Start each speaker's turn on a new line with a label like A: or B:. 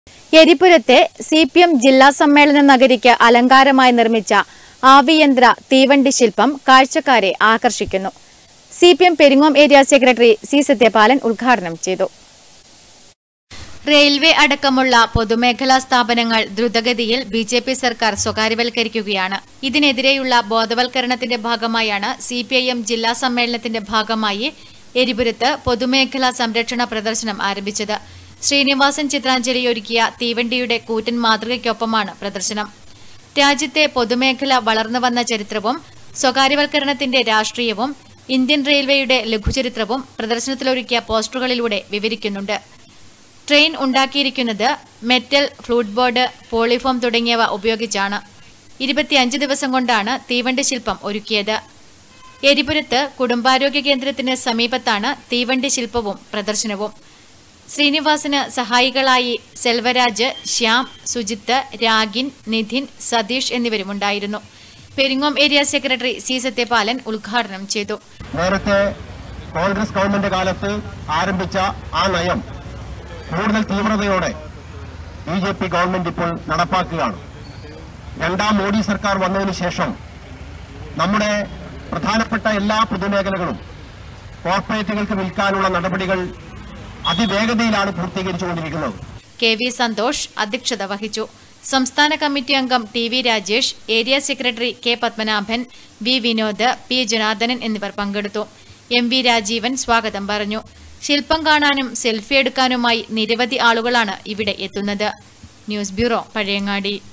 A: എരിപുരത്തെ C P M ജില്ലാ സമ്മേളന നഗരിക്ക് അലങ്കാരമായി നിർമ്മിച്ച ആവിയന്ത്ര തീവണ്ടി ശില്പം കാഴ്ചക്കാരെ ആകർഷിക്കുന്നു C P M Peringome area secretary C Sathyapalan ഉദ്ഘാടനം ചെയ്തു റെയിൽവേ അടക്കമുള്ള പൊതുമേഖലാ സ്ഥാപനങ്ങൾ ദ്രുതഗതിയിൽ ബി ജെ പി സർക്കാർ സ്വകാര്യവൽക്കരിക്കുകയാണ് ഇതിനെതിരെയുള്ള ബോധവൽക്കരണത്തിന്റെ ഭാഗമായാണ് സി പി ഐ എം ജില്ലാ സമ്മേളനത്തിന്റെ ഭാഗമായി എരിപുരത്ത് പൊതുമേഖലാ സംരക്ഷണ പ്രദർശനം ആരംഭിച്ചത് ശ്രീനിവാസൻ ചിത്രാഞ്ജലി ഒരുക്കിയ തീവണ്ടിയുടെ കൂറ്റൻ മാതൃകയ്ക്കൊപ്പമാണ് പ്രദർശനം രാജ്യത്തെ പൊതുമേഖല വളർന്നു വന്ന ചരിത്രവും സ്വകാര്യവൽക്കരണത്തിന്റെ രാഷ്ട്രീയവും ഇന്ത്യൻ റെയിൽവേയുടെ ലഘുചരിത്രവും പ്രദർശനത്തിലൊരുക്കിയ പോസ്റ്ററുകളിലൂടെ വിവരിക്കുന്നുണ്ട് ട്രെയിൻ ഉണ്ടാക്കിയിരിക്കുന്നത് മെറ്റൽ ഫ്ലൂട്ട് ബോർഡ് പോളിഫോം തുടങ്ങിയവ ഉപയോഗിച്ചാണ് ഇരുപത്തിയഞ്ച് ദിവസം കൊണ്ടാണ് തീവണ്ടി ശില്പം ഒരുക്കിയത് എരിപുരത്ത് കുടുംബാരോഗ്യ കേന്ദ്രത്തിന് സമീപത്താണ് തീവണ്ടി ശില്പവും പ്രദർശനവും ശ്രീനിവാസന് സഹായികളായി സെൽവരാജ് ശ്യാം സുജിത്ത് രാഗിൻ നിധിൻ സതീഷ് എന്നിവരുമുണ്ടായിരുന്നു Peringome area secretary C Sathyapalan ഉദ്ഘാടനം ചെയ്തു
B: നേരത്തെ കോൺഗ്രസ് ഗവൺമെന്റ് കാലത്ത് ആരംഭിച്ച ആ നയം കൂടുതൽ തീവ്രതയോടെ ബി ജെ പി ഗവൺമെന്റ് ഇപ്പോൾ നടപ്പാക്കുകയാണ് രണ്ടാം മോഡി സർക്കാർ വന്നതിന് ശേഷം നമ്മുടെ പ്രധാനപ്പെട്ട എല്ലാ പൊതുമേഖലകളും കോർപ്പറേറ്റുകൾക്ക് വിൽക്കാനുള്ള നടപടികൾ അതിവേഗതയിലാണ് പൂർത്തീകരിച്ചുകൊണ്ടിരിക്കുന്നത്
A: കെ വി സന്തോഷ് അധ്യക്ഷത വഹിച്ചു സംസ്ഥാന കമ്മിറ്റി അംഗം T V Rajesh area secretary K Padmanabhan V Vinod P Janardhanan എന്നിവർ പങ്കെടുത്തു എം വി രാജീവൻ സ്വാഗതം പറഞ്ഞു ശില്പം കാണാനും സെൽഫി എടുക്കാനുമായി നിരവധി ആളുകളാണ് ഇവിടെ എത്തുന്നത് ന്യൂസ് ബ്യൂറോ പഴയങ്ങാടി